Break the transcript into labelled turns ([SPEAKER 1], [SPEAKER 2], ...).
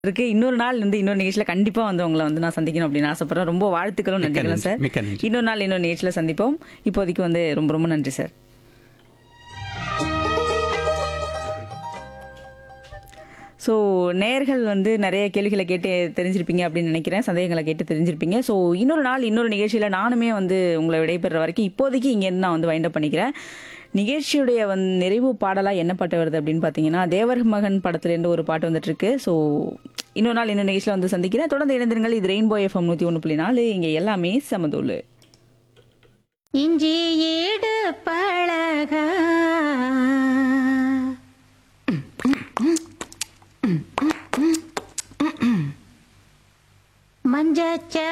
[SPEAKER 1] இருக்கு இன்னொரு நாள் வந்து இன்னொரு நிகழ்ச்சியில கண்டிப்பா வந்து உங்களை வந்து நான் சந்திக்கணும் அப்படின்னு ஆசைப்படுறேன் ரொம்ப வாழ்த்துக்களும்
[SPEAKER 2] மிக்க
[SPEAKER 1] நன்றிகளும்
[SPEAKER 2] நன்றி,
[SPEAKER 1] சார்
[SPEAKER 2] மிக்க நன்றி.
[SPEAKER 1] இன்னொரு நாள் இன்னொரு நிகழ்ச்சியில சந்திப்போம் இப்போதைக்கு வந்து ரொம்ப ரொம்ப நன்றி சார் ஸோ நேர்கள் வந்து நிறைய கேள்விகளை கேட்டு தெரிஞ்சிருப்பீங்க அப்படின்னு நினைக்கிறேன் சந்தேகங்களை கேட்டு தெரிஞ்சிருப்பீங்க ஸோ இன்னொரு நாள் இன்னொரு நிகழ்ச்சியில் நானுமே வந்து உங்களை விடைபெற வரைக்கும் இப்போதைக்கு இங்கேருந்து நான் வந்து வைண்டப் பண்ணிக்கிறேன் நிகழ்ச்சியுடைய வந்து நிறைவு பாடலாக என்ன பாட்டு வருது அப்படின்னு பார்த்தீங்கன்னா தேவர் மகன் படத்துலேருந்து ஒரு பாட்டு வந்துட்டு இருக்கு ஸோ இன்னொரு நாள் இன்னொரு நிகழ்ச்சியில் வந்து சந்திக்கிறேன் தொடர்ந்து இணைந்திருங்கள் இது ரெயின்போ எஃப்எம் நூற்றி ஒன்று புள்ளி நாலு இங்கே எல்லாமே சமதூள்
[SPEAKER 3] இஞ்சி ஈடு பழகா மஞ்சச்ச